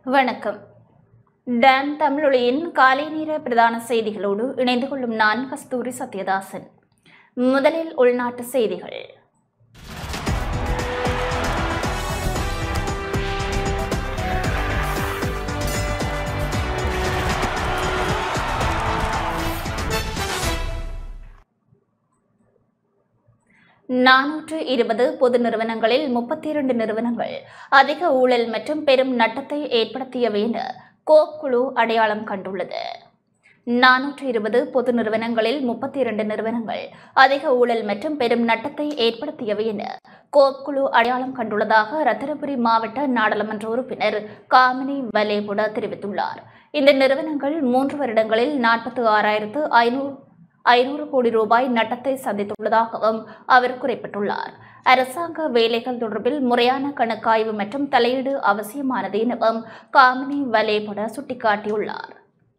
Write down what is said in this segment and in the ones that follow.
வணக்கம் டாம் தமிழொலியின் காலை நேர பிரதான செய்திகளோடு இணைந்து கொள்ளும் நான் கஸ்தூரி சத்யதாசன் முதலில் உள்நாட்டு செய்திகள் நானூற்று இருபது பொது நிறுவனங்களில் முப்பத்தி இரண்டு நிறுவனங்கள் அதிக ஊழல் மற்றும் பெரும் நட்டத்தை ஏற்படுத்தியவை என கோப் குழு அடையாளம் கண்டுள்ளது நானூற்று இருபது பொது நிறுவனங்களில் முப்பத்தி இரண்டு நிறுவனங்கள் அதிக ஊழல் மற்றும் பெரும் நட்டத்தை ஏற்படுத்தியவை என கோப் குழு அடையாளம் கண்டுள்ளதாக ரத்தினபுரி மாவட்ட நாடாளுமன்ற உறுப்பினர் காமினி வலேபுட தெரிவித்துள்ளார் இந்த நிறுவனங்கள் மூன்று வருடங்களில் நாற்பத்தி ஆறாயிரத்து ஐநூறு ஐநூறு கோடி ரூபாய் நட்டத்தை சந்தித்துள்ளதாகவும் அவர் குறிப்பிட்டுள்ளார் அரசாங்க வேலைகள் தொடர்பில் முறையான கணக்காய்வு மற்றும் தலையீடு அவசியமானது எனவும் காமினி வலேபுட சுட்டிக்காட்டியுள்ளார்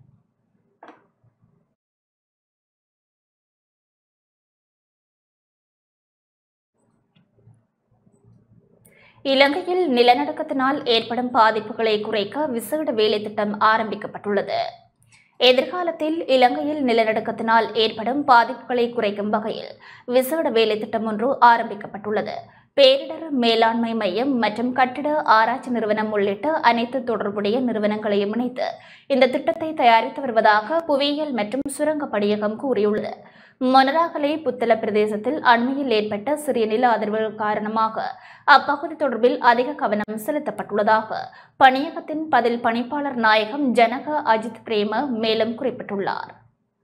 இலங்கையில் நிலநடுக்கத்தினால் ஏற்படும் பாதிப்புகளை குறைக்க விசேட வேலை திட்டம் ஆரம்பிக்கப்பட்டுள்ளது எதிர்காலத்தில் இலங்கையில் நிலநடுக்கத்தினால் ஏற்படும் பாதிப்புகளை குறைக்கும் வகையில் விசேட வேலை திட்டம் ஒன்று ஆரம்பிக்கப்பட்டுள்ளது பேரிடர் மேலாண்மை மையம் மற்றும் கட்டிட ஆராய்ச்சி நிறுவனம் உள்ளிட்ட அனைத்து தொடர்புடைய நிறுவனங்களையும் இணைத்து இந்த திட்டத்தை தயாரித்து வருவதாக புவியியல் மற்றும் சுரங்க பணியகம் கூறியுள்ளது மொனராகலை புத்தள பிரதேசத்தில் அண்மையில் ஏற்பட்ட சிறிய நில அதிர்வுகள் காரணமாக அப்பகுதி தொடர்பில் அதிக கவனம் செலுத்தப்பட்டுள்ளதாக பணியகத்தின் பதில் பணிப்பாளர் நாயகம் ஜனக அஜித் பிரேம மேலும் குறிப்பிட்டுள்ளார்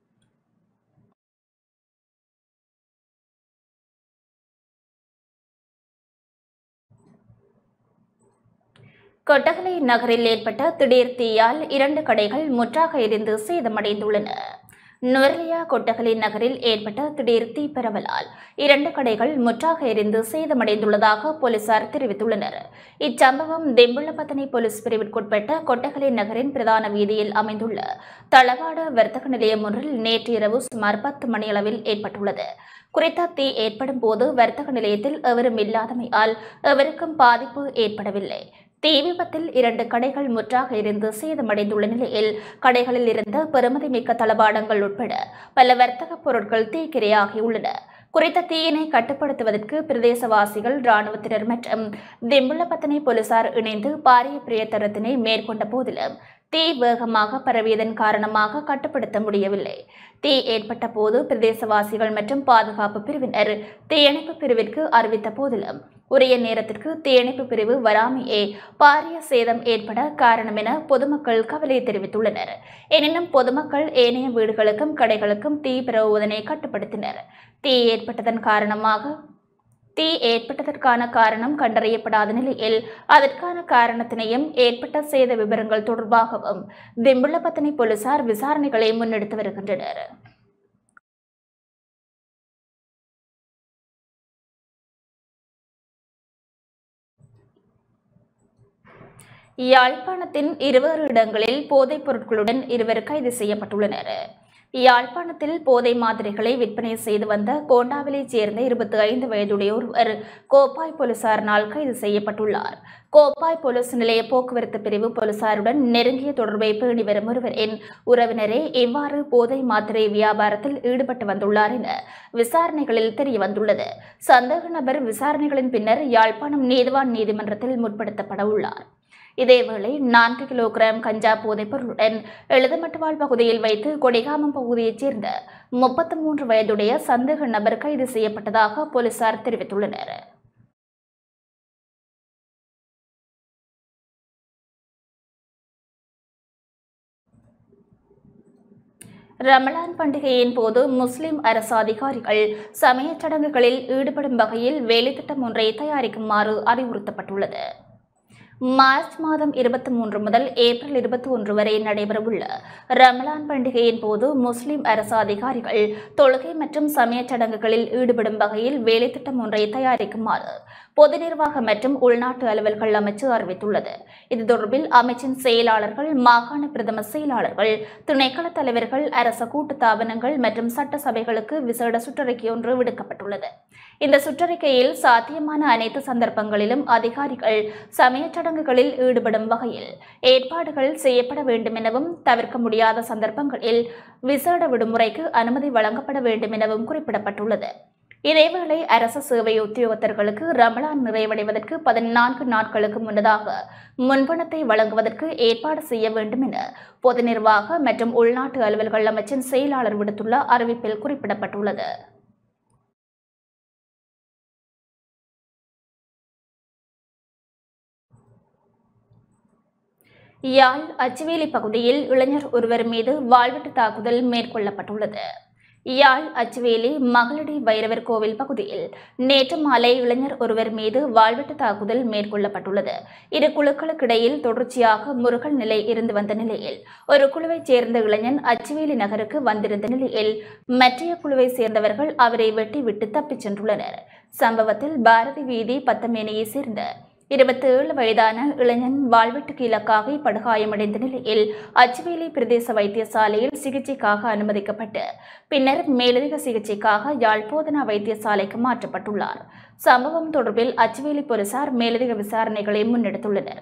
கொட்டகலை நகரில் ஏற்பட்ட திடீர் தீயால் இரண்டு கடைகள் முற்றாக எரிந்து சேதமடைந்துள்ளன நுவர்லியா கொட்டகலை நகரில் ஏற்பட்ட திடீர் தீ பரவலால் இரண்டு கடைகள் முற்றாக எரிந்து சேதமடைந்துள்ளதாக போலீசார் தெரிவித்துள்ளனர் இச்சம்பவம் தெம்புள்ளப்பத்தனை போலீஸ் பிரிவிற்குட்பட்ட கொட்டகலை நகரின் பிரதான வீதியில் அமைந்துள்ள தளவாட வர்த்தக நிலையம் ஒன்றில் நேற்று இரவு சுமார் பத்து மணியளவில் ஏற்பட்டுள்ளது குறித்த தீ ஏற்படும் போது வர்த்தக நிலையத்தில் எவரும் இல்லாதமையால் எவருக்கும் பாதிப்பு ஏற்படவில்லை தீ விபத்தில் இரண்டு கடைகள் முற்றாக இருந்து சேதமடைந்துள்ள நிலையில் கடைகளில் இருந்த பெறுமதிமிக்க தளபாடங்கள் உட்பட பல வர்த்தக பொருட்கள் தீக்கிரையாகியுள்ளன குறித்த தீயினை கட்டுப்படுத்துவதற்கு பிரதேசவாசிகள் இராணுவத்தினர் மற்றும் திம்புள்ளப்பத்தனை போலீசார் இணைந்து பாரிய பிரயத்தனத்தினை மேற்கொண்ட போதிலும் தீ வேகமாக பரவியதன் காரணமாக கட்டுப்படுத்த முடியவில்லை தீ ஏற்பட்ட போது பிரதேசவாசிகள் மற்றும் பாதுகாப்பு பிரிவினர் தீயணைப்பு பிரிவிற்கு அறிவித்த போதிலும் உரிய நேரத்திற்கு தீயணைப்பு பிரிவு வராமையே பாரிய சேதம் ஏற்பட காரணம் என பொதுமக்கள் கவலை தெரிவித்துள்ளனர் எனினும் பொதுமக்கள் ஏனைய வீடுகளுக்கும் கடைகளுக்கும் தீ பரவுவதனை கட்டுப்படுத்தினர் தீ ஏற்பட்டதன் காரணமாக தீ ஏற்பட்டதற்கான காரணம் கண்டறியப்படாத நிலையில் அதற்கான காரணத்தினையும் ஏற்பட்ட சேத விவரங்கள் தொடர்பாகவும் திம்புள்ளப்பத்தனை போலீசார் விசாரணைகளை முன்னெடுத்து வருகின்றனர் யாழ்ப்பாணத்தின் இருவேறு இடங்களில் போதைப் பொருட்களுடன் இருவர் கைது செய்யப்பட்டுள்ளனர் யாழ்ப்பாணத்தில் போதை மாதிரிகளை விற்பனை செய்து வந்த கோண்டாவிலைச் சேர்ந்த இருபத்தி ஐந்து வயதுடைய ஒருவர் கோப்பாய் போலீசாரினால் கைது செய்யப்பட்டுள்ளார் கோப்பாய் போலீஸ் நிலைய போக்குவரத்து பிரிவு போலீசாருடன் நெருங்கிய தொடர்பை பேணி வரும் ஒருவரின் உறவினரே இவ்வாறு போதை மாத்திரை வியாபாரத்தில் ஈடுபட்டு வந்துள்ளார் என விசாரணைகளில் தெரியவந்துள்ளது சந்தேக நபர் விசாரணைகளின் பின்னர் யாழ்ப்பாணம் நீதிவான் நீதிமன்றத்தில் முற்படுத்தப்பட உள்ளார் இதேவேளை நான்கு கிலோகிராம் கஞ்சா போதைப் பொருளுடன் எழுதமட்டுவாழ் பகுதியில் வைத்து கொடிகாமம் பகுதியைச் சேர்ந்த முப்பத்தி மூன்று வயதுடைய சந்தேக நபர் கைது செய்யப்பட்டதாக போலீசார் தெரிவித்துள்ளனர் ரமலான் பண்டிகையின் போது முஸ்லிம் அரசு அதிகாரிகள் சமயச் சடங்குகளில் ஈடுபடும் வகையில் வேலைத்திட்டம் ஒன்றை தயாரிக்குமாறு அறிவுறுத்தப்பட்டுள்ளது மார்ச் மாதம் இருபத்தி மூன்று முதல் ஏப்ரல் இருபத்தி ஒன்று வரை நடைபெறவுள்ள ரமலான் பண்டிகையின் போது முஸ்லிம் அரசு அதிகாரிகள் தொழுகை மற்றும் சமயச் சடங்குகளில் ஈடுபடும் வகையில் வேலைத்திட்டம் ஒன்றை தயாரிக்குமாறு பொது நிர்வாக மற்றும் உள்நாட்டு அலுவல்கள் அமைச்சு அறிவித்துள்ளது இது தொடர்பில் அமைச்சின் செயலாளர்கள் மாகாண பிரதம செயலாளர்கள் திணைக்கள தலைவர்கள் அரச கூட்டு தாபனங்கள் மற்றும் சட்டசபைகளுக்கு விசேட சுற்றறிக்கை ஒன்று விடுக்கப்பட்டுள்ளது இந்த சுற்றறிக்கையில் சாத்தியமான அனைத்து சந்தர்ப்பங்களிலும் அதிகாரிகள் சமயச் சடங்குகளில் ஈடுபடும் வகையில் ஏற்பாடுகள் செய்யப்பட வேண்டும் எனவும் தவிர்க்க முடியாத சந்தர்ப்பங்களில் விசேட விடுமுறைக்கு அனுமதி வழங்கப்பட வேண்டும் எனவும் குறிப்பிடப்பட்டுள்ளது இதேவேளை அரசு சேவை உத்தியோகத்தர்களுக்கு ரமலான் நிறைவடைவதற்கு பதினான்கு நாட்களுக்கு முன்னதாக முன்பணத்தை வழங்குவதற்கு ஏற்பாடு செய்ய வேண்டும் என பொது நிர்வாக மற்றும் உள்நாட்டு அலுவல்கள் அமைச்சின் செயலாளர் விடுத்துள்ள அறிவிப்பில் குறிப்பிடப்பட்டுள்ளது யாழ் அச்சுவேலி பகுதியில் இளைஞர் ஒருவர் மீது வாழ்வெட்டு தாக்குதல் மேற்கொள்ளப்பட்டுள்ளது யாழ் அச்சுவேலி மகளடி வைரவர் கோவில் பகுதியில் நேற்று மாலை இளைஞர் ஒருவர் மீது வாழ்வெட்டு தாக்குதல் மேற்கொள்ளப்பட்டுள்ளது இரு குழுக்களுக்கிடையில் தொடர்ச்சியாக முருகல் நிலை இருந்து வந்த நிலையில் ஒரு குழுவைச் சேர்ந்த இளைஞன் அச்சுவேலி நகருக்கு வந்திருந்த நிலையில் மற்றைய குழுவைச் சேர்ந்தவர்கள் அவரை வெட்டி விட்டு தப்பிச் சென்றுள்ளனர் சம்பவத்தில் பாரதி வீதி பத்தமேனியைச் சேர்ந்த இருபத்தி ஏழு வயதான இளைஞன் வாழ்வெட்டுக்கு இலக்காக படுகாயமடைந்த நிலையில் அச்சுவேலி பிரதேச வைத்தியசாலையில் சிகிச்சைக்காக அனுமதிக்கப்பட்டு பின்னர் மேலதிக சிகிச்சைக்காக யாழ் போதனா வைத்தியசாலைக்கு மாற்றப்பட்டுள்ளார் சம்பவம் தொடர்பில் அச்சுவேலி போலீசார் மேலதிக விசாரணைகளை முன்னெடுத்துள்ளனர்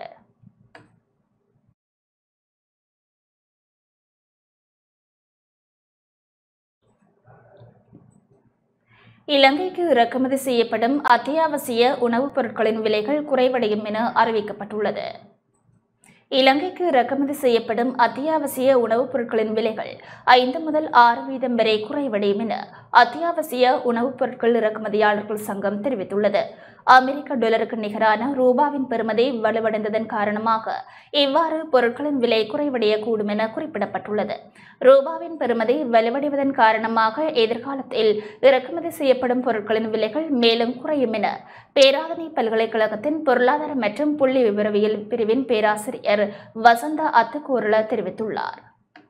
இலங்கைக்கு இறக்குமதி செய்யப்படும் அத்தியாவசிய உணவுப் பொருட்களின் விலைகள் குறைவடையும் என அறிவிக்கப்பட்டுள்ளது இலங்கைக்கு இறக்குமதி செய்யப்படும் அத்தியாவசிய உணவுப் பொருட்களின் விலைகள் ஐந்து முதல் ஆறு வீதம் வரை குறைவடையும் என அத்தியாவசிய உணவுப் பொருட்கள் இறக்குமதியாளர்கள் சங்கம் தெரிவித்துள்ளது அமெரிக்க டாலருக்கு நிகரான ரூபாவின் பெறுமதி வலுவடைந்ததன் காரணமாக இவ்வாறு பொருட்களின் விலை குறைவடையக்கூடும் என குறிப்பிடப்பட்டுள்ளது ரூபாவின் பெறுமதி வலுவடைவதன் காரணமாக எதிர்காலத்தில் இறக்குமதி செய்யப்படும் பொருட்களின் விலைகள் மேலும் குறையும் என பேராதனை பல்கலைக்கழகத்தின் பொருளாதார மற்றும் புள்ளி விவரவியல் பிரிவின் பேராசிரியர் வசந்த அத்துக்கூரல தெரிவித்துள்ளார்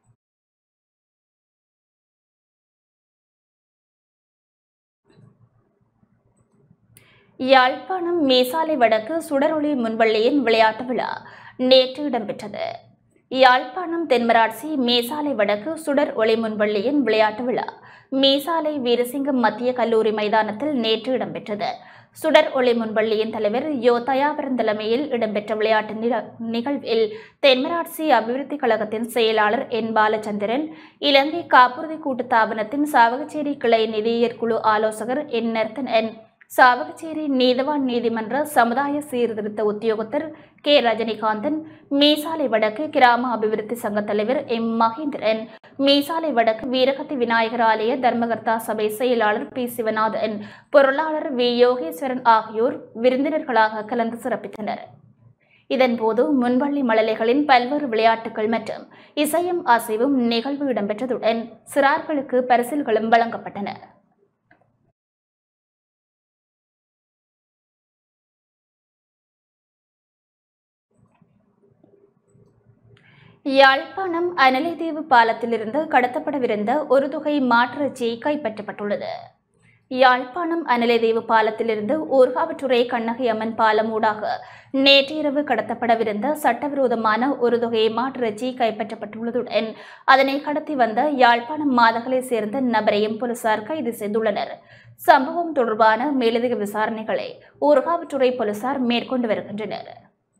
யாழ்ப்பாணம் மேசாலை வடக்கு சுடரொளி முன்வள்ளியின் விளையாட்டு விழா நேற்று இடம்பெற்றது யாழ்ப்பாணம் தென்மராட்சி மேசாலை வடக்கு சுடர் ஒளி முன்வள்ளியின் விளையாட்டு விழா மேசாலை வீரசிங்கம் மத்திய கல்லூரி மைதானத்தில் நேற்று இடம்பெற்றது சுடர் ஒளி முன்பள்ளியின் தலைவர் யோ தயாபரன் தலைமையில் இடம்பெற்ற விளையாட்டு நில- நிகழ்வில் தென்மராட்சி அபிவிருத்தி கழகத்தின் செயலாளர் என் பாலச்சந்திரன் இலங்கை காப்புறுதி கூட்டுத்தாபனத்தின் சாவகச்சேரி கிளை நிதியியற் குழு ஆலோசகர் என் நர்த்தன் என் சாவகச்சேரி நீதவான் நீதிமன்ற சமுதாய சீர்திருத்த உத்தியோகத்தர் கே ரஜினிகாந்தன் மீசாலை வடக்கு கிராம அபிவிருத்தி சங்க தலைவர் எம் மகேந்திரன் மீசாலை வடக்கு வீரகத்தி விநாயகர் ஆலய தர்மகர்த்தா சபை செயலாளர் பி சிவநாதன் பொருளாளர் வி யோகேஸ்வரன் ஆகியோர் விருந்தினர்களாக கலந்து சிறப்பித்தனர் இதன்போது முன்வள்ளி மழலைகளின் பல்வேறு விளையாட்டுகள் மற்றும் இசையும் அசைவும் நிகழ்வு இடம்பெற்றதுடன் சிறார்களுக்கு பரிசில்களும் வழங்கப்பட்டன யாழ்ப்பாணம் அனலைதீவு பாலத்திலிருந்து கடத்தப்படவிருந்த ஒரு தொகை மாற்றிறைச்சி கைப்பற்றப்பட்டுள்ளது யாழ்ப்பாணம் அனலைதீவு பாலத்திலிருந்து ஊர்காவற்றுறை கண்ணகி அம்மன் பாலம் ஊடாக நேற்றிரவு கடத்தப்படவிருந்த சட்டவிரோதமான ஒரு தொகை மாற்றிறைச்சி கைப்பற்றப்பட்டுள்ளதுடன் அதனை கடத்தி வந்த யாழ்ப்பாணம் மாதகளை சேர்ந்த நபரையும் போலீசார் கைது செய்துள்ளனர் சம்பவம் தொடர்பான மேலதிக விசாரணைகளை ஊர்காவற்றுறை போலீசார் மேற்கொண்டு வருகின்றனர்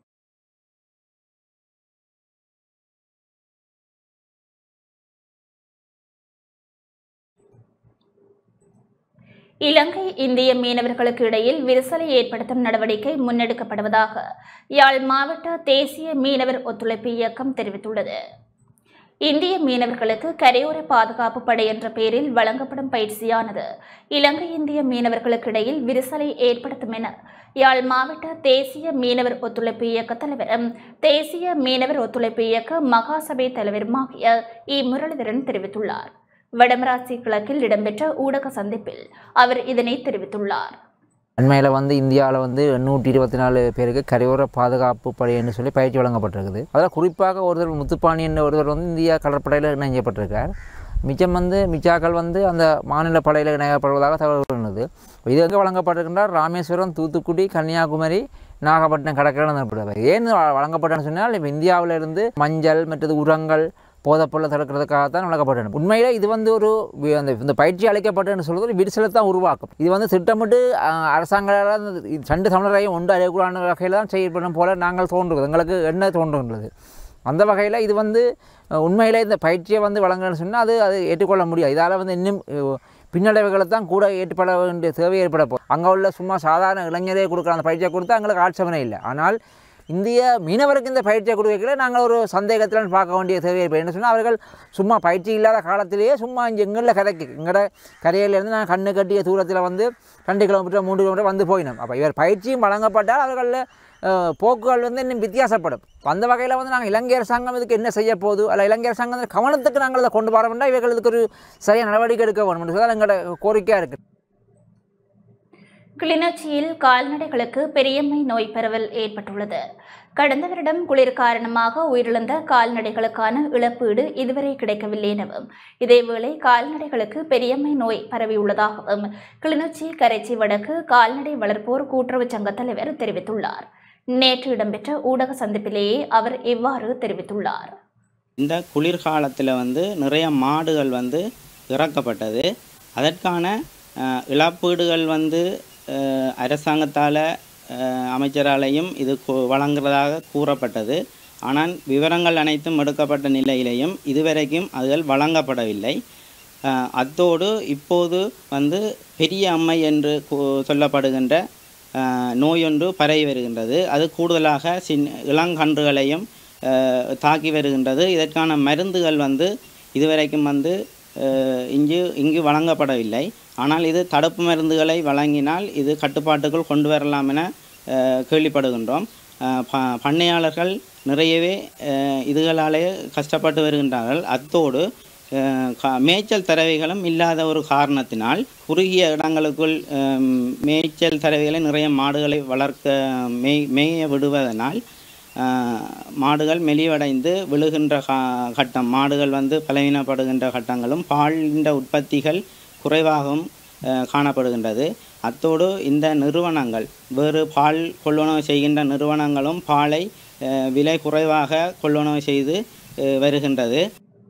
இலங்கை இந்திய மீனவர்களுக்கு இடையில் விரிசலை ஏற்படுத்தும் நடவடிக்கை முன்னெடுக்கப்படுவதாக யாழ் மாவட்ட தேசிய மீனவர் ஒத்துழைப்பு இயக்கம் தெரிவித்துள்ளது இந்திய மீனவர்களுக்கு கரையோர பாதுகாப்பு படை என்ற பெயரில் வழங்கப்படும் பயிற்சியானது இலங்கை இந்திய மீனவர்களுக்கு இடையில் விரிசலை ஏற்படுத்தும் என யாழ் மாவட்ட தேசிய மீனவர் ஒத்துழைப்பு இயக்க தலைவரும் தேசிய மீனவர் ஒத்துழைப்பு இயக்க மகாசபை தலைவருமாகிய இ முரளிதரன் தெரிவித்துள்ளார் வடமராட்சி கிழக்கில் இடம்பெற்ற ஊடக சந்திப்பில் அவர் இதனை தெரிவித்துள்ளார் அண்மையில் வந்து இந்தியாவில் வந்து நூற்றி இருபத்தி நாலு பேருக்கு கரையோர பாதுகாப்பு படைன்னு சொல்லி பயிற்சி வழங்கப்பட்டிருக்குது அதில் குறிப்பாக ஒருத்தர் முத்துப்பாணி என்ற ஒருவர் வந்து இந்தியா கடற்படையில் இணைஞ்சப்பட்டிருக்கார் மிச்சம் வந்து மிச்சாக்கள் வந்து அந்த மாநில படையில் இணையப்படுவதாக தகவல் இருந்தது இது எங்கே வழங்கப்பட்டிருக்கின்றால் ராமேஸ்வரம் தூத்துக்குடி கன்னியாகுமரி நாகப்பட்டினம் கடற்கரை நிலப்படுவது ஏன் வ- வழங்கப்பட்டதுன்னு சொன்னால் இப்போ இந்தியாவில் இருந்து மஞ்சள் மற்றது உரங்கள் போதைப்பொருளை தடுக்கிறதுக்காகத்தான் வழங்கப்பட்டது உண்மையில் இது வந்து ஒரு வி- அந்த இந்த பயிற்சி அளிக்கப்பட்டதுன்னு சொல்வது ஒரு விரிசலை தான் உருவாக்கும் இது வந்து திட்டமிட்டு அஹ், அரசாங்களால் அந்த ரெண்டு தமிழரையும் ஒன்று அறியக்கூடாத வகையில் தான் செய்யப்படும் போல நாங்கள் தோன்றுவது எங்களுக்கு என்ன தோன்றுகின்றது அந்த வகையில் இது வந்து அஹ், உண்மையிலே இந்த பயிற்சியை வந்து வழங்கணும்னு சொன்னால் அது அது ஏற்றுக்கொள்ள முடியாது இதால் வந்து இன்னும் அஹ், பின்னடைவுகளை தான் கூட ஏற்பட வேண்டிய தேவை ஏற்பட போகும் அங்கே உள்ள சும்மா சாதாரண இளைஞரே கொடுக்குற அந்த பயிற்சியை கொடுத்தா எங்களுக்கு ஆட்சேபனை இல்லை ஆனால் இந்திய மீனவருக்கு இந்த பயிற்சியை கொடுக்கல நாங்கள் ஒரு சந்தேகத்தில் பார்க்க வேண்டிய தேவை ஏற்படும் என்ன சொன்னால் அவர்கள் சும்மா பயிற்சி இல்லாத காலத்திலேயே சும்மா இங்கே எங்களில் கரைக்கு எங்களோட கரையிலேருந்து நான் கண்ணு கட்டிய தூரத்தில் வந்து ரெண்டு கிலோமீட்டர் மூன்று கிலோமீட்டர் வந்து போயினோம் அப்போ இவர் பயிற்சியும் வழங்கப்பட்டால் அவர்களில் அஹ், போக்குகள் வந்து இன்னும் வித்தியாசப்படும் அந்த வகையில் வந்து நாங்கள் இலங்கை அரசாங்கம் இதுக்கு என்ன செய்ய போகுது அல்ல இலங்கை அரசாங்கம் வந்து கவனத்துக்கு நாங்கள் அதை கொண்டு வர வேண்டாம் இவர்கள் இதுக்கு ஒரு சரியான நடவடிக்கை எடுக்க வேணும் என்று சொல்லி எங்களோட கோரிக்கையாக இருக்குது கிளிநொச்சியில் கால்நடைகளுக்கு பெரியம்மை நோய் பரவல் ஏற்பட்டுள்ளது கடந்த வருடம் குளிர் காரணமாக உயிரிழந்த கால்நடைகளுக்கான இழப்பீடு இதுவரை கிடைக்கவில்லை எனவும் இதேவேளை கால்நடைகளுக்கு பெரியம்மை நோய் பரவியுள்ளதாகவும் கிளிநொச்சி கரைச்சி வடக்கு கால்நடை வளர்ப்போர் கூட்டுறவு சங்க தலைவர் தெரிவித்துள்ளார் நேற்று இடம்பெற்ற ஊடக சந்திப்பிலேயே அவர் இவ்வாறு தெரிவித்துள்ளார் இந்த குளிர்காலத்தில் வந்து நிறைய மாடுகள் வந்து இறக்கப்பட்டது அதற்கான அஹ், இழப்பீடுகள் வந்து அஹ், அரசாங்கத்தால் அஹ், அமைச்சராலையும் இது கு- வழங்குறதாக கூறப்பட்டது ஆனால் விவரங்கள் அனைத்தும் எடுக்கப்பட்ட நிலையிலையும் இதுவரைக்கும் அதுகள் வழங்கப்படவில்லை அஹ், அத்தோடு இப்போது வந்து பெரிய அம்மை என்று கூ- சொல்லப்படுகின்ற அஹ், நோயொன்று பரவி வருகின்றது அது கூடுதலாக சின் இளங்கன்றுகளையும் அஹ், தாக்கி வருகின்றது இதற்கான மருந்துகள் வந்து இதுவரைக்கும் வந்து அஹ், இங்கு இங்கு வழங்கப்படவில்லை ஆனால் இது தடுப்பு மருந்துகளை வழங்கினால் இது கட்டுப்பாட்டுக்குள் கொண்டு வரலாம் என அஹ், கேள்விப்படுகின்றோம் அஹ், ப பண்ணையாளர்கள் நிறையவே அஹ், இதுகளாலே கஷ்டப்பட்டு வருகின்றார்கள் அத்தோடு அஹ், க- மேய்ச்சல் தரவைகளும் இல்லாத ஒரு காரணத்தினால் குறுகிய இடங்களுக்குள் அஹ், மேய்ச்சல் தரவைகளை நிறைய மாடுகளை வளர்க்க மேய் மேய விடுவதனால் அஹ், மாடுகள் மெலிவடைந்து விழுகின்ற கா- கட்டம் மாடுகள் வந்து பலவீனப்படுகின்ற கட்டங்களும் பாலின் உற்பத்திகள் குறைவாகவும் அஹ், காணப்படுகின்றது அத்தோடு இந்த நிறுவனங்கள் வேறு பால் கொள்வனவு செய்கின்ற நிறுவனங்களும் பாலை அஹ், விலை குறைவாக கொள்வனவு செய்து அஹ், வருகின்றது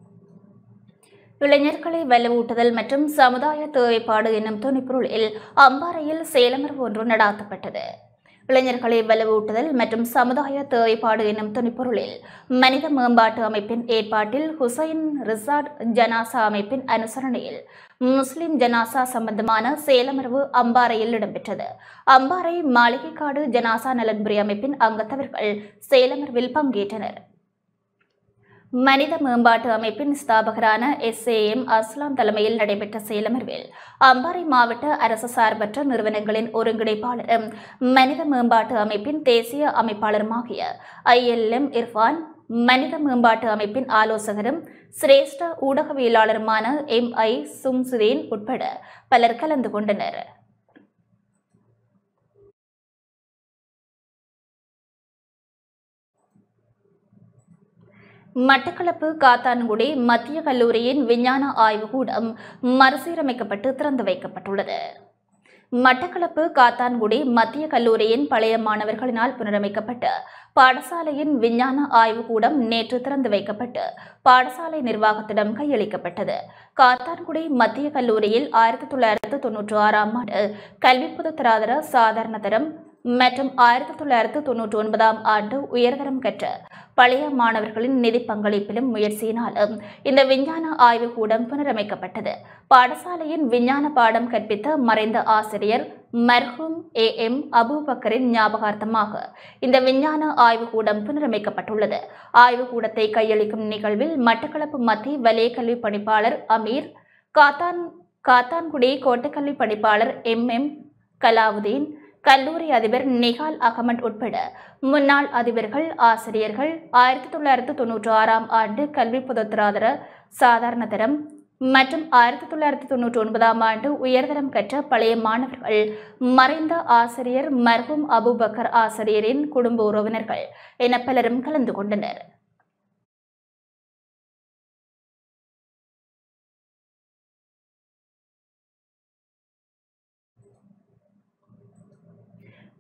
இளைஞர்களை வலுவூட்டுதல் மற்றும் சமுதாய தேவைப்பாடு என்னும் துணிப்பொருளில் அம்பாறையில் சேலமர்வு ஒன்று நடாத்தப்பட்டது இளைஞர்களை வலுவூட்டுதல் மற்றும் சமுதாய தேவைப்பாடு என்னும் துணிப்பொருளில் மனித மேம்பாட்டு அமைப்பின் ஏற்பாட்டில் ஹுசைன் ரிசார்ட் ஜனாசா அமைப்பின் அனுசரணையில் முஸ்லிம் ஜனாசா சம்பந்தமான சேலமர்வு அம்பாறையில் இடம்பெற்றது அம்பாறை மாளிகைக்காடு ஜனாசா நலன்புரி அமைப்பின் அங்கத்தவர்கள் சேலமர்வில் பங்கேற்றனர் மனித மேம்பாட்டு அமைப்பின் ஸ்தாபகரான எஸ்ஏஎம் அஸ்லாம் தலைமையில் நடைபெற்ற சேலமர்வில் அம்பாறை மாவட்ட அரசு சார்பற்ற நிறுவனங்களின் ஒருங்கிணைப்பாளரும் மனித மேம்பாட்டு அமைப்பின் தேசிய அமைப்பாளருமாகிய ஐஎல்எம் இர்ஃபான் மனித மேம்பாட்டு அமைப்பின் ஆலோசகரும் சிரேஷ்ட ஊடகவியலாளருமான எம் ஐ சும்சுதீன் உட்பட பலர் கலந்து கொண்டனர் மட்டக்களப்பு காத்தான்குடி மத்திய கல்லூரியின் விஞ்ஞான ஆய்வுக்கூடம் மறுசீரமைக்கப்பட்டு திறந்து வைக்கப்பட்டுள்ளது மட்டக்களப்பு காத்தான்குடி மத்திய கல்லூரியின் பழைய மாணவர்களினால் புனரமைக்கப்பட்ட பாடசாலையின் விஞ்ஞான ஆய்வுக்கூடம் நேற்று திறந்து வைக்கப்பட்டு பாடசாலை நிர்வாகத்திடம் கையளிக்கப்பட்டது காத்தான்குடி மத்திய கல்லூரியில் ஆயிரத்தி தொள்ளாயிரத்து தொன்னூற்றி ஆறாம் ஆண்டு கல்வி பொதுத்தராதர சாதாரண தரம் மற்றும் ஆயிரத்தி தொள்ளாயிரத்து தொன்னூற்றி ஒன்பதாம் ஆண்டு உயர்தரம் கற்ற பழைய மாணவர்களின் நிதி பங்களிப்பிலும் முயற்சியினாலும் இந்த விஞ்ஞான ஆய்வு கூடம் புனரமைக்கப்பட்டது பாடசாலையின் விஞ்ஞான பாடம் கற்பித்த மறைந்த ஆசிரியர் மர்ஹூம் ஏ எம் அபூபக்கரின் ஞாபகார்த்தமாக இந்த விஞ்ஞான ஆய்வு கூடம் புனரமைக்கப்பட்டுள்ளது ஆய்வு கூடத்தை கையளிக்கும் நிகழ்வில் மட்டக்களப்பு மத்திய வலய கல்வி பணிப்பாளர் அமீர் காத்தான் காத்தான்குடி கோட்டக்கல்வி பணிப்பாளர் எம் எம் கலாவுதீன் கல்லூரி அதிபர் நிகால் அகமட் உட்பட முன்னாள் அதிபர்கள் ஆசிரியர்கள் ஆயிரத்தி தொள்ளாயிரத்து தொன்னூற்றி ஆறாம் ஆண்டு கல்வி பொதுத்தராதர சாதாரண தரம் மற்றும் ஆயிரத்தி தொள்ளாயிரத்தி தொன்னூற்றி ஒன்பதாம் ஆண்டு உயர்தரம் கற்ற பழைய மாணவர்கள் மறைந்த ஆசிரியர் மர்ஹூம் அபுபக்கர் ஆசிரியரின் குடும்ப உறவினர்கள் என பலரும் கலந்து கொண்டனர்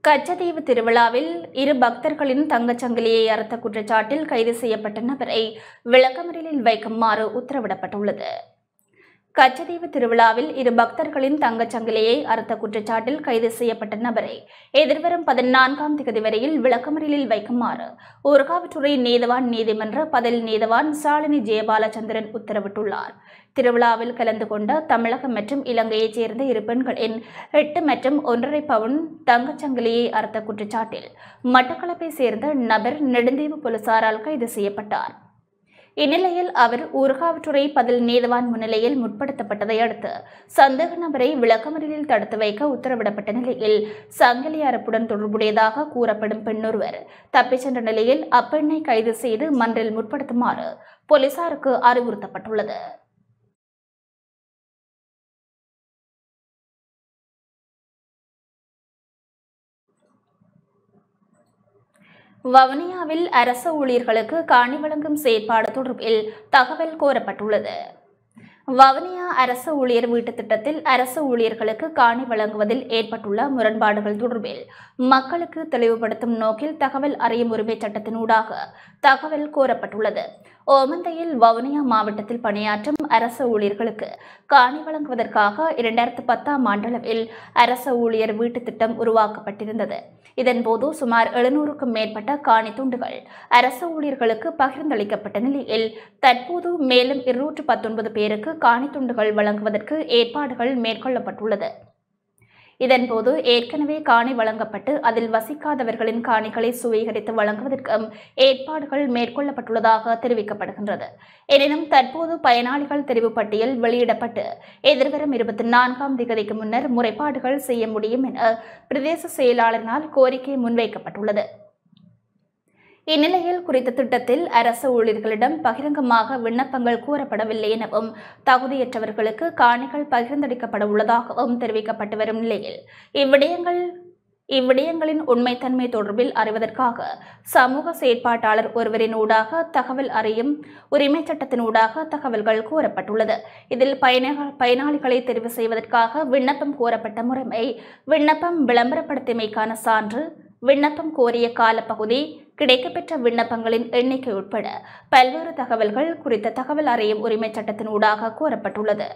கச்சதீவு திருவிழாவில் இரு பக்தர்களின் தங்கச்சங்கிலியை அறுத்த குற்றச்சாட்டில் கைது செய்யப்பட்ட நபரை விளக்கமறியலில் வைக்குமாறு உத்தரவிடப்பட்டுள்ளது கச்சதீவு திருவிழாவில் இரு பக்தர்களின் தங்கச்சங்கிலியை அறுத்த குற்றச்சாட்டில் கைது செய்யப்பட்ட நபரை எதிர்வரும் பதினான்காம் திகதி வரையில் விளக்கமறியலில் வைக்குமாறு ஊர்காவற்றுறை நீதவான் நீதிமன்ற பதில் நீதவான் சாலினி ஜெயபாலச்சந்திரன் உத்தரவிட்டுள்ளார் திருவிழாவில் கலந்து கொண்ட தமிழகம் மற்றும் இலங்கையைச் சேர்ந்த இரு பெண்களின் எட்டு மற்றும் ஒன்றரை பவுன் தங்கச்சங்கிலியை அறுத்த குற்றச்சாட்டில் மட்டக்களப்பை சேர்ந்த நபர் நெடுந்தீவு போலீசாரால் கைது செய்யப்பட்டார் இந்நிலையில் அவர் ஊர்காவற்றுறை பதில் நீதவான் முன்னிலையில் முற்படுத்தப்பட்டதை அடுத்து சந்தேக நபரை விளக்கமறியலில் தடுத்து வைக்க உத்தரவிடப்பட்ட நிலையில் சங்கிலி அறுப்புடன் தொடர்புடையதாக கூறப்படும் பெண்ணொருவர் தப்பிச் சென்ற நிலையில் அப்பெண்ணை கைது செய்து மன்றில் முற்படுத்துமாறு போலீசாருக்கு அறிவுறுத்தப்பட்டுள்ளது வவுனியாவில் அரசு ஊழியர்களுக்கு காணி வழங்கும் செயற்பாடு தொடர்பில் தகவல் கோரப்பட்டுள்ளது வவுனியா அரசு ஊழியர் வீட்டு திட்டத்தில் அரசு ஊழியர்களுக்கு காணி வழங்குவதில் ஏற்பட்டுள்ள முரண்பாடுகள் தொடர்பில் மக்களுக்கு தெளிவுபடுத்தும் நோக்கில் தகவல் அறியும் உரிமை சட்டத்தினூடாக தகவல் கோரப்பட்டுள்ளது ஓமந்தையில் வவுனியா மாவட்டத்தில் பணியாற்றும் அரசு ஊழியர்களுக்கு காணி வழங்குவதற்காக இரண்டாயிரத்து பத்தாம் ஆண்டளவில் அரசு ஊழியர் வீட்டு திட்டம் உருவாக்கப்பட்டிருந்தது இதன்போது சுமார் எழுநூறுக்கும் மேற்பட்ட காணி துண்டுகள் அரசு ஊழியர்களுக்கு பகிர்ந்தளிக்கப்பட்ட நிலையில் தற்போது மேலும் இருநூற்று பத்தொன்பது பேருக்கு காணி துண்டுகள் வழங்குவதற்கு ஏற்பாடுகள் மேற்கொள்ளப்பட்டுள்ளது இதன்போது ஏற்கனவே காணி வழங்கப்பட்டு அதில் வசிக்காதவர்களின் காணிகளை சுவீகரித்து வழங்குவதற்கும் ஏற்பாடுகள் மேற்கொள்ளப்பட்டுள்ளதாக தெரிவிக்கப்படுகின்றது எனினும் தற்போது பயனாளிகள் தெரிவு பட்டியல் வெளியிடப்பட்டு எதிர்வரும் இருபத்தி நான்காம் திகதிக்கு முன்னர் முறைப்பாடுகள் செய்ய முடியும் என பிரதேச செயலாளரினால் கோரிக்கை முன்வைக்கப்பட்டுள்ளது இந்நிலையில் குறித்த திட்டத்தில் அரசு ஊழியர்களிடம் பகிரங்கமாக விண்ணப்பங்கள் கூறப்படவில்லை எனவும் தகுதியற்றவர்களுக்கு காணிகள் பகிர்ந்தளிக்கப்பட உள்ளதாகவும் தெரிவிக்கப்பட்டு வரும் நிலையில் இவ்விடயங்கள் இவ்விடயங்களின் உண்மைத்தன்மை தொடர்பில் அறிவதற்காக சமூக செயற்பாட்டாளர் ஒருவரின் ஊடாக தகவல் அறியும் உரிமை சட்டத்தினூடாக தகவல்கள் கூறப்பட்டுள்ளது இதில் பயன பயனாளிகளை தெரிவு செய்வதற்காக விண்ணப்பம் கோரப்பட்ட முறைமை விண்ணப்பம் விளம்பரப்படுத்தியமைக்கான சான்று விண்ணப்பம் கோரிய காலப்பகுதி கிடைக்கப்பெற்ற விண்ணப்பங்களின் எண்ணிக்கை உட்பட பல்வேறு தகவல்கள் குறித்த தகவல் அறியும் உரிமை சட்டத்தின் ஊடாக கோரப்பட்டுள்ளது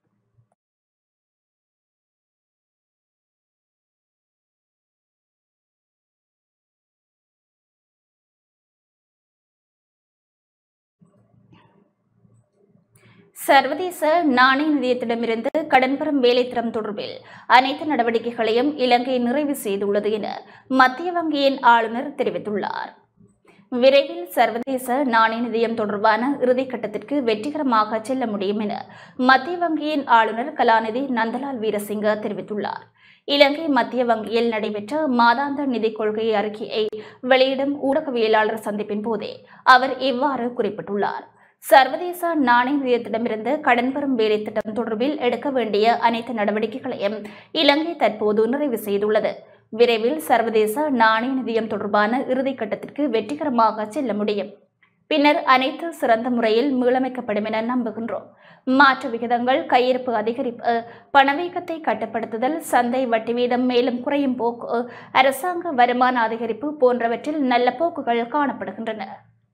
சர்வதேச நாணய நிதியத்திடமிருந்து கடன் பெறும் வேலைத்திறம் தொடர்பில் அனைத்து நடவடிக்கைகளையும் இலங்கை நிறைவு செய்துள்ளது என மத்திய வங்கியின் ஆளுநர் தெரிவித்துள்ளார் விரைவில் சர்வதேச நாணய நிதியம் தொடர்பான இறுதிக்கட்டத்திற்கு வெற்றிகரமாக செல்ல முடியும் என மத்திய வங்கியின் ஆளுநர் கலாநிதி நந்தலால் வீரசிங்க தெரிவித்துள்ளார் இலங்கை மத்திய வங்கியில் நடைபெற்ற மாதாந்த நிதிக் கொள்கை அறிக்கையை வெளியிடும் ஊடகவியலாளர் சந்திப்பின் போதே அவர் இவ்வாறு குறிப்பிட்டுள்ளார் சர்வதேச நாணய நிதியத்திடமிருந்து கடன் பெறும் வேலை திட்டம் தொடர்பில் எடுக்க வேண்டிய அனைத்து நடவடிக்கைகளையும் இலங்கை தற்போது நிறைவு செய்துள்ளது விரைவில் சர்வதேச நாணய நிதியம் தொடர்பான இறுதிக்கட்டத்திற்கு வெற்றிகரமாக செல்ல முடியும் பின்னர் அனைத்து சிறந்த முறையில் மீளமைக்கப்படும் என நம்புகின்றோம் மாற்று விகிதங்கள் கையிருப்பு அதிகரிப்பு பணவீக்கத்தை கட்டுப்படுத்துதல் சந்தை வட்டி வீதம் மேலும் குறையும் போக்கு அரசாங்க வருமான அதிகரிப்பு போன்றவற்றில் நல்ல போக்குகள் காணப்படுகின்றன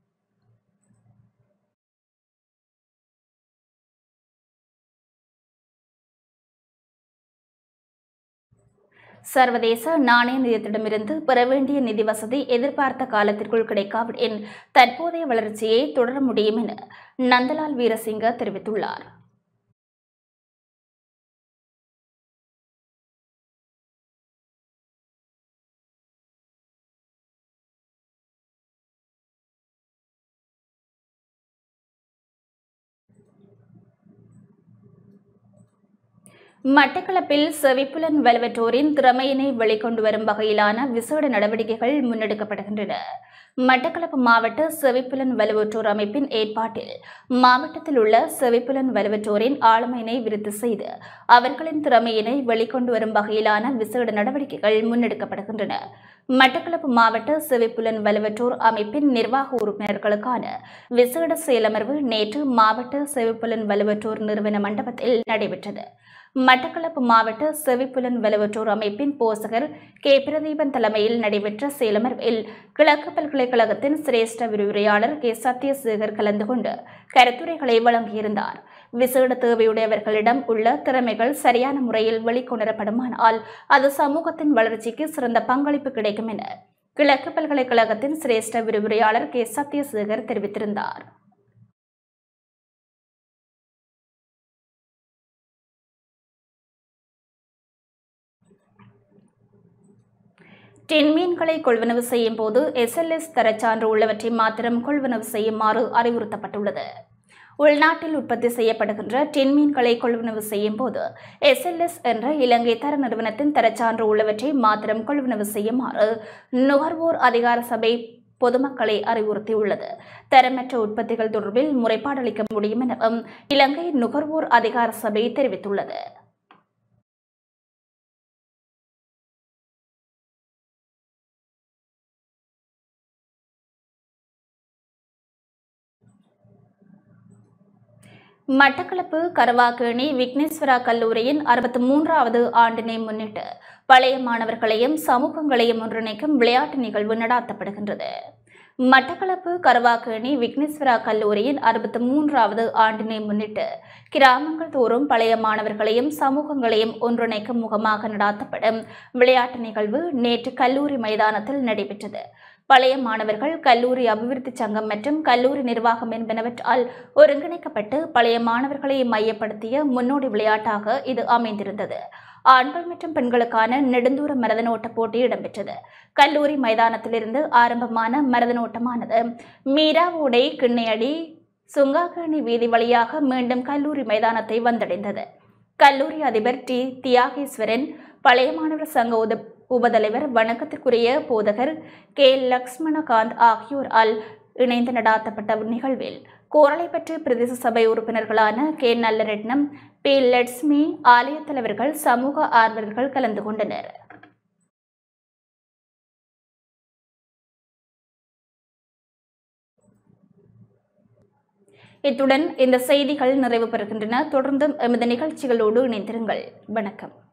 சர்வதேச நாணய நிதியத்திடமிருந்து பெற வேண்டிய நிதி வசதி எதிர்பார்த்த காலத்திற்குள் கிடைக்காவிடின் தற்போதைய வளர்ச்சியை தொடர முடியும் என நந்தலால் வீரசிங்க தெரிவித்துள்ளார் மட்டக்களப்பில் செவிப்புலன் வலுவற்றோரின் திறமையினை வெளிக்கொண்டு வரும் வகையிலான விசேட நடவடிக்கைகள் முன்னெடுக்கப்படுகின்றன மட்டக்களப்பு மாவட்ட செவிப்புலன் வலுவற்றோர் அமைப்பின் ஏற்பாட்டில் மாவட்டத்தில் உள்ள செவிப்புலன் வலுவற்றோரின் ஆளுமையினை விருத்தி செய்து அவர்களின் திறமையினை வெளிக்கொண்டு வரும் வகையிலான விசேட நடவடிக்கைகள் முன்னெடுக்கப்படுகின்றன மட்டக்களப்பு மாவட்ட செவிப்புலன் வலுவற்றோர் அமைப்பின் நிர்வாக உறுப்பினர்களுக்கான விசேட செயலமர்வு நேற்று மாவட்ட செவிப்புலன் வலுவற்றோர் நிறுவன மண்டபத்தில் நடைபெற்றது மட்டக்களப்பு மாவட்ட செவிப்புலன் வலுவற்றோர் அமைப்பின் போசகர் கே பிரதீபன் தலைமையில் நடைபெற்ற சேலமர்வில் கிழக்கு பல்கலைக்கழகத்தின் சிரேஷ்ட விரிவுரையாளர் கே சத்யசேகர் கலந்து கொண்டு கருத்துரைகளை வழங்கியிருந்தார் விசேட தேவையுடையவர்களிடம் உள்ள திறமைகள் சரியான முறையில் வெளிக்கொணரப்படுமானால் அது சமூகத்தின் வளர்ச்சிக்கு சிறந்த பங்களிப்பு கிடைக்கும் என கிழக்கு பல்கலைக்கழகத்தின் சிரேஷ்ட விரிவுரையாளர் கே சத்யசேகர் தெரிவித்திருந்தார் டின் மீன்களை கொள்வனவு செய்யும் போது எஸ்எல்எஸ் தரச்சான்று உள்ளவற்றை மாத்திரம் கொள்வனவு செய்யுமாறு அறிவுறுத்தப்பட்டுள்ளது உள்நாட்டில் உற்பத்தி செய்யப்படுகின்ற டின் மீன்களை கொள்வனவு செய்யும் போது எஸ்எல்எஸ் என்ற இலங்கை தர நிறுவனத்தின் தரச்சான்று உள்ளவற்றை மாத்திரம் கொள்வனவு செய்யுமாறு நுகர்வோர் அதிகார சபை பொதுமக்களை அறிவுறுத்தியுள்ளது தரமற்ற உற்பத்திகள் தொடர்பில் முறைப்பாடு அளிக்க முடியும் எனவும் இலங்கை நுகர்வோர் அதிகார சபை தெரிவித்துள்ளது மட்டக்களப்பு கரவாக்கேணி விக்னேஸ்வரா கல்லூரியின் அறுபத்தி மூன்றாவது ஆண்டினை முன்னிட்டு பழைய மாணவர்களையும் சமூகங்களையும் ஒன்றிணைக்கும் விளையாட்டு நிகழ்வு நடாத்தப்படுகின்றது மட்டக்களப்பு கரவாக்கேணி விக்னேஸ்வரா கல்லூரியின் அறுபத்தி மூன்றாவது ஆண்டினை முன்னிட்டு கிராமங்கள் தோறும் பழைய மாணவர்களையும் சமூகங்களையும் ஒன்றிணைக்கும் முகமாக நடாத்தப்படும் விளையாட்டு நிகழ்வு நேற்று கல்லூரி மைதானத்தில் நடைபெற்றது பழைய மாணவர்கள் கல்லூரி அபிவிருத்தி சங்கம் மற்றும் கல்லூரி நிர்வாகம் என்பனவற்றால் ஒருங்கிணைக்கப்பட்டு பழைய மாணவர்களை மையப்படுத்திய முன்னோடி விளையாட்டாக இது அமைந்திருந்தது ஆண்கள் மற்றும் பெண்களுக்கான நெடுந்தூர மரதனோட்ட போட்டி இடம்பெற்றது கல்லூரி மைதானத்திலிருந்து ஆரம்பமான மரதனோட்டமானது மீராவோடை கிண்ணையடி சுங்காக்கணி வீதி வழியாக மீண்டும் கல்லூரி மைதானத்தை வந்தடைந்தது கல்லூரி அதிபர் டி தியாகேஸ்வரன் பழைய மாணவர் சங்க உத உபதலைவர் வணக்கத்திற்குரிய போதகர் கே லக்ஷ்மணகாந்த் ஆகியோரால் இணைந்து நடாத்தப்பட்ட நிகழ்வில் கோரளைப்பற்று பிரதேச சபை உறுப்பினர்களான கே நல்லரட்னம் பி லட்சுமி ஆலய தலைவர்கள் சமூக ஆர்வலர்கள் கலந்து கொண்டனர் இத்துடன் இந்த செய்திகள் நிறைவு பெறுகின்றன தொடர்ந்தும் எமது நிகழ்ச்சிகளோடு இணைந்திருங்கள் வணக்கம்